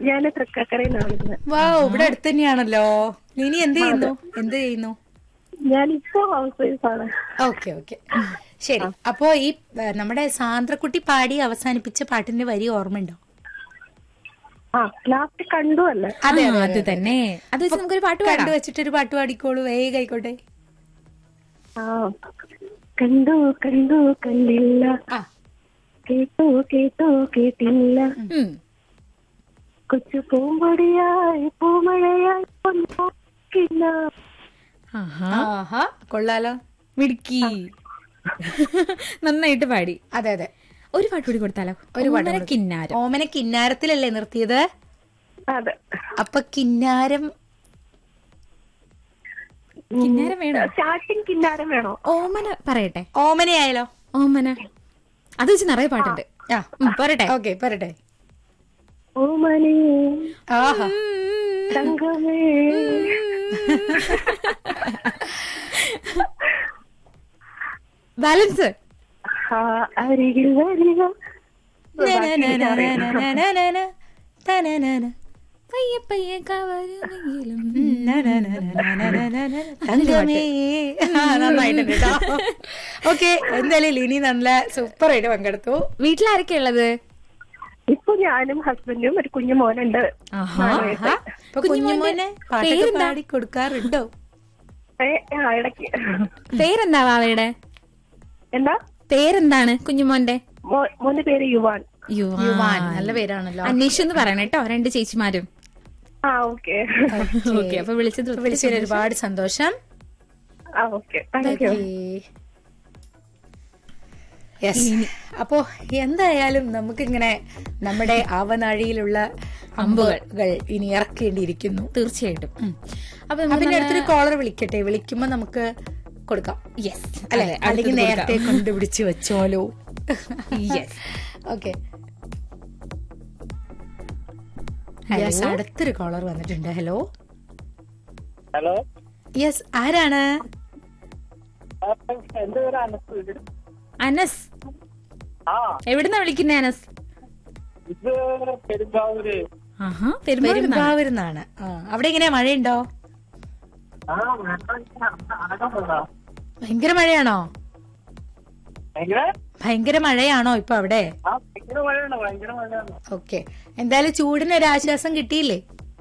ഞാൻ തൃക്കാക്കരയിൽ നിന്നാണ് വിളിക്കുന്നത് വാ ഇവിടെ അടുത്ത് തന്നെയാണല്ലോ ലിനി എന്ത് ചെയ്യുന്നു എന്ത് ചെയ്യുന്നു ഞാനിപ്പോ ഹൗസ് വൈഫാണ് ഓക്കെ ഓക്കെ ശരി അപ്പോ ഈ ഏ, നമ്മുടെ സാന്ദ്രക്കുട്ടി പാടി അവസാനിപ്പിച്ച പാട്ടിന്റെ വരി ഓർമ്മയുണ്ടോ ആ ലാസ്റ്റ് കണ്ടു അല്ലേ അതെ ആ, അത് തന്നെ അത് വെച്ച് നമുക്കൊരു പാട്ട് പാടാം കണ്ടു വെച്ചിട്ടൊരു പാട്ട് പാടിക്കോളൂ വേഗം ആയിക്കോട്ടെ ആ കണ്ടു കണ്ടു കണ്ടില്ല ആ കേട്ടു കേട്ടു കേട്ടില്ല ഉം. കൊച്ചു പൂമ്പൊടിയായി പൂമഴയായി പൊന്നോക്കില്ല ആഹാ ആഹാ കൊള്ളാലോ മിടുക്കി നന്നായിട്ട് പാടി അതെ അതെ ഒരു പാട്ട് കൂടി കൊടുത്താലോ ഒരു പാട്ട് ഓമന കൂടി. കിന്നാരം ഓമന കിന്നാരത്തിലല്ലേ നിർത്തിയത് അതെ അപ്പൊ കിന്നാരം കിന്നാരം വേണോ സ്റ്റാർട്ടിങ് കിന്നാരം വേണോ ഓമന പറയട്ടെ ഓമനയായാലോ ഓമന അത് വെച്ച് നിറയെ പാട്ടുണ്ട് ആ ഉം, പറയട്ടെ ഓക്കെ പറയട്ടെ ഓമനേ ആഹാ തങ്കമേ ബാലൻസ് ആ അരികിൽ വരിക നനനനനനനനന, തനനന. പയ്യെ പയ്യെ കവരുമെങ്കിലും നനനനനനനനന, തങ്കമേ. ആ, നന്നായിട്ടുണ്ട് കേട്ടോ ഓക്കെ എന്തായാലും ലിനി നല്ല സൂപ്പർ ആയിട്ട് പങ്കെടുത്തു വീട്ടിലാരൊക്കെ ഉള്ളത് ഇപ്പൊ ഞാനും ഹസ്ബൻഡും ഒരു കുഞ്ഞു മോനുണ്ട് ആഹാ ആഹാ. ഇപ്പൊ കുഞ്ഞുമോനെ പാട്ടൊക്കെ പേരെന്താ? പാടി കൊടുക്കാറുണ്ടോ ഏ, ആ, ഇടയ്ക്ക് പേരെന്താ വാവയുടെ എന്താ പേരെന്താണ് കുഞ്ഞുമോന്റെ മോ- മോന്റെ പേര് യുവാൻ യുവാൻ നല്ല പേരാണല്ലോ അന്വേഷിച്ചെന്ന് പറയണം കേട്ടോ രണ്ട് ചേച്ചിമാരും ആ ഓക്കെ ഓക്കെ അപ്പൊ വിളിച്ചത് ഒത്തിരി വിളിച്ചതിൽ ഒരുപാട് സന്തോഷം ആ ഓക്കെ താങ്ക് യു യെസ് അപ്പോ എന്തായാലും നമുക്കിങ്ങനെ നമ്മുടെ ആവനാഴിയിലുള്ള അമ്പുകൾ ഇനി ഇറക്കേണ്ടിയിരിക്കുന്നു തീർച്ചയായിട്ടും അപ്പൊ അപ്പൊ നമുക്ക് പിന്നെ അടുത്തൊരു കോളർ വിളിക്കട്ടെ വിളിക്കുമ്പോ നമുക്ക് കൊടുക്കാം യെസ് അല്ലെ അല്ലെങ്കിൽ നേരത്തെ കണ്ടുപിടിച്ച് വെച്ചോലോ യെസ് ഓക്കെ യെസ് അടുത്തൊരു കോളർ വന്നിട്ടുണ്ട് ഹലോ ഹലോ യെസ് ആരാണ് എന്റെ പേര് അനസ് അനസ് ആ എവിടുന്നാ വിളിക്കുന്നേ അനസ് ഇത് പെരുമ്പാവൂര് ആഹാ പെരുമാറുന്ന പെരുമ്പാവൂരിന്നാണ് ആ അവിടെ എങ്ങനെയാ മഴയുണ്ടോ ആ അടക്കം വന്നാ ഭയങ്കര മഴയാണോ എങ്ങനെ ഭയങ്കര മഴയാണോ ഇപ്പൊ അവിടെ ആ ഭയങ്കര മഴയാണ് ഭയങ്കര മഴയാണ് ഓക്കെ എന്തായാലും ചൂടിന് ഒരു ആശ്വാസം കിട്ടിയില്ലേ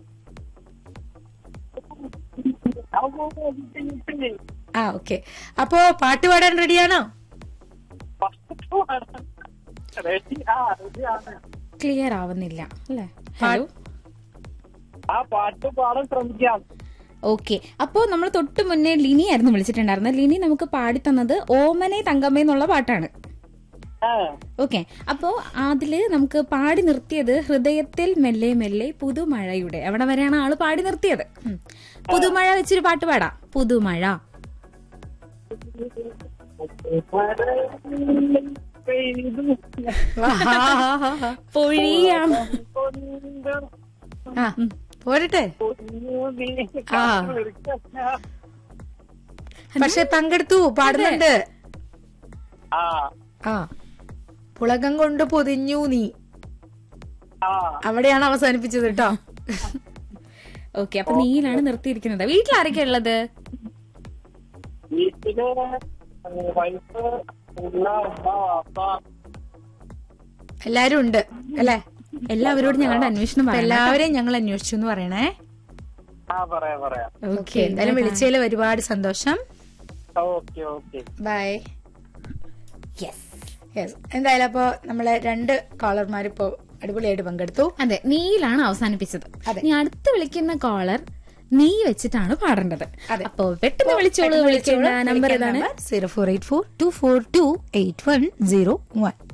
ആ, പോ, പോ, കിട്ടി, കിട്ടി. ആ ഓക്കെ അപ്പോ പാട്ട് പാടാൻ റെഡിയാണോ ഫസ്റ്റ് ആണ്. റെഡി ആ റെഡി ആണ് ക്ലിയർ ആവുന്നില്ല അല്ലേ ഹലോ ആ പാട്ട് പാടാൻ ശ്രമിക്കാം ഓക്കെ അപ്പോ നമ്മൾ തൊട്ട് മുന്നേ ലിനി ആയിരുന്നു വിളിച്ചിട്ടുണ്ടായിരുന്നത് ലിനി നമുക്ക് പാടി തന്നത് ഓമനെ തങ്കമ്മേ എന്നുള്ള പാട്ടാണ് ആ ഓക്കെ അപ്പോ അതില് നമുക്ക് പാടി നിർത്തിയത് ഹൃദയത്തിൽ മെല്ലെ മെല്ലെ പുതുമഴയുടെ അവിടെ വരെയാണ് ആള് പാടി നിർത്തിയത് ഉം. പുതുമഴ വെച്ചൊരു പാട്ട് പാടാം പുതുമഴ പെയ്തു പൊഴിയാം കൊണ്ട് ആ പോരട്ടെ പൊന്നൂതി ആ. പക്ഷെ പങ്കെടുത്തു പാടുന്നുണ്ട് ആ ആ പുളകം കൊണ്ട് പൊതിഞ്ഞു നീ ആ അവിടെയാണ് അവസാനിപ്പിച്ചത് കേട്ടോ ഓക്കെ അപ്പൊ നീലാണ് നിർത്തിയിരിക്കുന്നത് വീട്ടിലാരൊക്കെ ഉള്ളത് വീട്ടില് വൈഫ് ഉള്ള ഉമ്മ വാപ്പ എല്ലാരും ഉണ്ട് അല്ലെ എല്ലാവരോടും ഞങ്ങളുടെ അന്വേഷണം അപ്പൊ പറയാം എല്ലാവരെയും ഞങ്ങൾ അന്വേഷിച്ചു എന്ന് പറയണേ ആ പറയാം പറയാം ഓക്കെ എന്തായാലും വിളിച്ചതിൽ ഒരുപാട് സന്തോഷം okay okay bye yes yes എന്തായാലും അപ്പോ നമ്മളെ രണ്ട് കോളർമാർ ഇപ്പോ അടിപൊളിയായിട്ട് പങ്കെടുത്തു അതെ നീലാണ് അവസാനിപ്പിച്ചത് അതെ. നീ അടുത്ത് വിളിക്കുന്ന കോളർ നീ വെച്ചിട്ടാണ് പാടേണ്ടത് അതെ. അപ്പോ പെട്ടെന്ന് വിളിച്ചോളൂ വിളിക്കേണ്ട നമ്പർ ഏതാണ് zero four eight four two four two eight one zero one